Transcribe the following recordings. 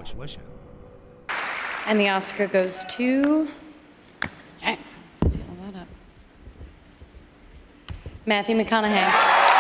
وشوشة And the Oscar goes to. Seal that up. Matthew McConaughey.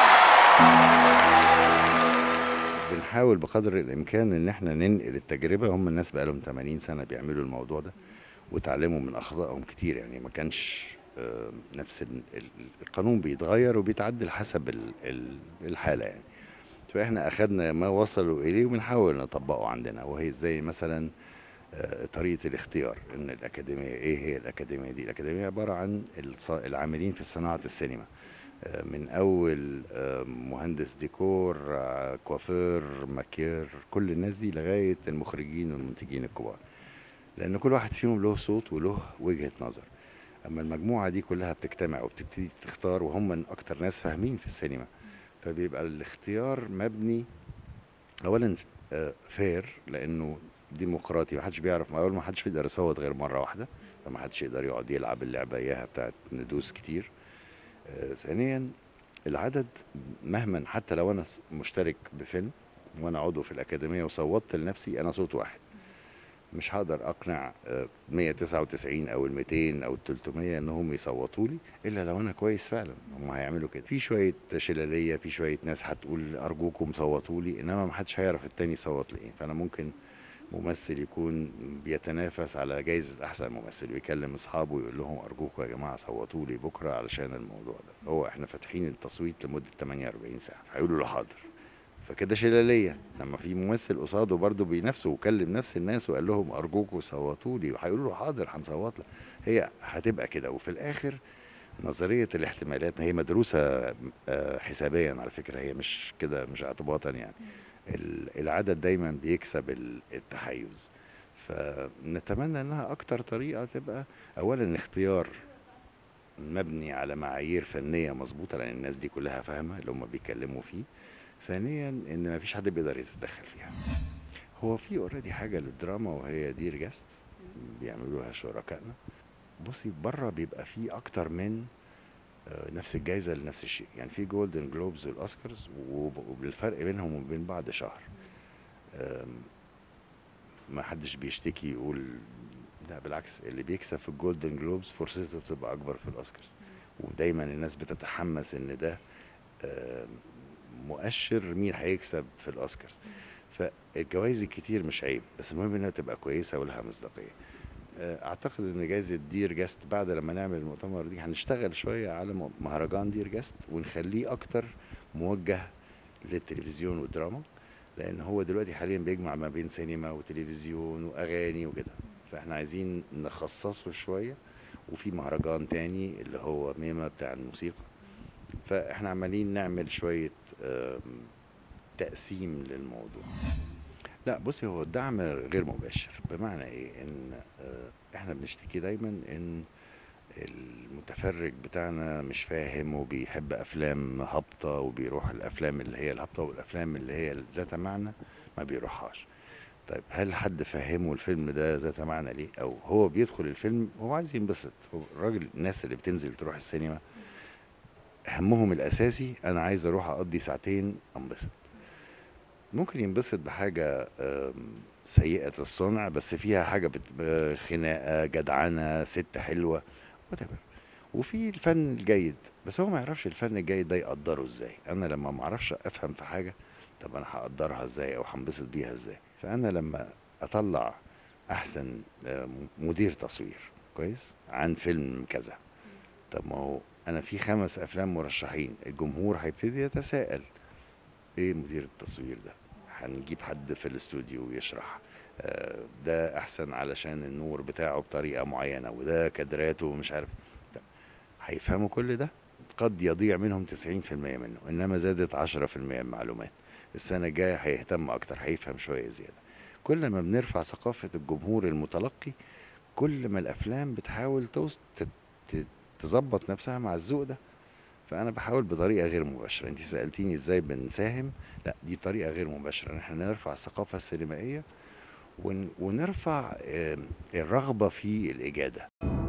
بنحاول بقدر الامكان ان احنا ننقل التجربه هم الناس بقالهم 80 سنه بيعملوا الموضوع ده وتعلموا من اخطائهم كتير يعني ما كانش آه، نفس ال- ال- القانون بيتغير وبيتعدل حسب ال- ال- الحاله يعني فاحنا اخذنا ما وصلوا اليه وبنحاول نطبقه عندنا وهي زي مثلا آه، طريقه الاختيار ان الاكاديميه ايه هي الاكاديميه دي الاكاديميه عباره عن الص- العاملين في صناعه السينما آه، من اول آه، مهندس ديكور آه، كوافير ماكير كل الناس دي لغايه المخرجين والمنتجين الكبار لان كل واحد فيهم له صوت وله وجهه نظر اما المجموعه دي كلها بتجتمع وبتبتدي تختار وهم من اكتر ناس فاهمين في السينما فبيبقى الاختيار مبني اولا فير لانه ديمقراطي ما حدش بيعرف اول ما حدش بيقدر يصوت غير مره واحده فما حدش يقدر يقعد يلعب اللعبه اياها بتاعت ندوس كتير آه، ثانيا العدد مهما حتى لو انا س- مشترك بفيلم وانا عضو في الاكاديميه وصوتت لنفسي انا صوت واحد مش هقدر اقنع آه، 199 او ال 200 او ال 300 انهم يصوتوا لي الا لو انا كويس فعلا هم هيعملوا كده في شويه شلاليه في شويه ناس هتقول ارجوكم صوتوا لي انما ما حدش هيعرف التاني يصوت لي فانا ممكن ممثل يكون بيتنافس على جايزة أحسن ممثل ويكلم أصحابه ويقول لهم أرجوكم يا جماعة صوتوا لي بكرة علشان الموضوع ده هو إحنا فاتحين التصويت لمدة 48 ساعة هيقولوا له حاضر فكده شلالية لما في ممثل قصاده برضه بينافسه وكلم نفس الناس وقال لهم أرجوكم صوتوا لي وهيقولوا له حاضر هنصوت لك هي هتبقى كده وفي الآخر نظرية الاحتمالات هي مدروسة آه، حسابيا على فكرة هي مش كده مش اعتباطا يعني ال- العدد دايما بيكسب ال- التحيز فنتمنى انها اكتر طريقة تبقى اولا اختيار مبني على معايير فنية مظبوطة لان الناس دي كلها فاهمة اللي هم بيتكلموا فيه ثانيا ان ما فيش حد بيقدر يتدخل فيها هو في اوريدي حاجة للدراما وهي دير جاست بيعملوها شركائنا بصي بره بيبقى في اكتر من آه، نفس الجائزه لنفس الشيء يعني في جولدن جلوبز والاوسكارز وب- وبالفرق بينهم وبين بعض شهر آم، ما حدش بيشتكي يقول لا بالعكس اللي بيكسب في الجولدن جلوبز فرصته بتبقى اكبر في الاوسكارز ودايما الناس بتتحمس ان ده آم، مؤشر مين هيكسب في الاوسكارز فالجوائز الكتير مش عيب بس المهم انها تبقى كويسه ولها مصداقيه آه، اعتقد ان جائزه دير جاست بعد لما نعمل المؤتمر دي هنشتغل شويه على م- مهرجان دير جاست ونخليه اكتر موجه للتلفزيون والدراما لان هو دلوقتي حاليا بيجمع ما بين سينما وتلفزيون واغاني وكده فاحنا عايزين نخصصه شويه وفي مهرجان تاني اللي هو ميما بتاع الموسيقى فاحنا عمالين نعمل شويه آم، تقسيم للموضوع لا بصي هو الدعم غير مباشر بمعنى ايه ان آه، احنا بنشتكي دايما ان المتفرج بتاعنا مش فاهم وبيحب افلام هابطه وبيروح الافلام اللي هي الهابطه والافلام اللي هي ذات معنى ما بيروحهاش طيب هل حد فهمه الفيلم ده ذات معنى ليه او هو بيدخل الفيلم هو عايز ينبسط هو الراجل الناس اللي بتنزل تروح السينما همهم الاساسي انا عايز اروح اقضي ساعتين انبسط ممكن ينبسط بحاجة آم، سيئة الصنع بس فيها حاجة بت- خناقة جدعنة ست حلوة whatever وفي الفن الجيد بس هو ما يعرفش الفن الجيد ده يقدره ازاي انا لما ما اعرفش افهم في حاجة طب انا هقدرها ازاي او هنبسط بيها ازاي فانا لما اطلع احسن آه، مدير تصوير كويس عن فيلم كذا طب ما هو انا في خمس افلام مرشحين الجمهور هيبتدي يتساءل ايه مدير التصوير ده هنجيب حد في الاستوديو يشرح آه، ده احسن علشان النور بتاعه بطريقه معينه وده كادراته مش عارف ده. هيفهموا كل ده قد يضيع منهم 90% منه انما زادت 10% من المعلومات السنه الجايه هيهتم اكتر هيفهم شويه زياده كل ما بنرفع ثقافه الجمهور المتلقي كل ما الافلام بتحاول توص... ت- ت- تظبط نفسها مع الذوق ده فانا بحاول بطريقه غير مباشره انت سالتيني ازاي بنساهم لا دي بطريقه غير مباشره ان احنا نرفع الثقافه السينمائيه ون... ونرفع آم، الرغبه في الاجاده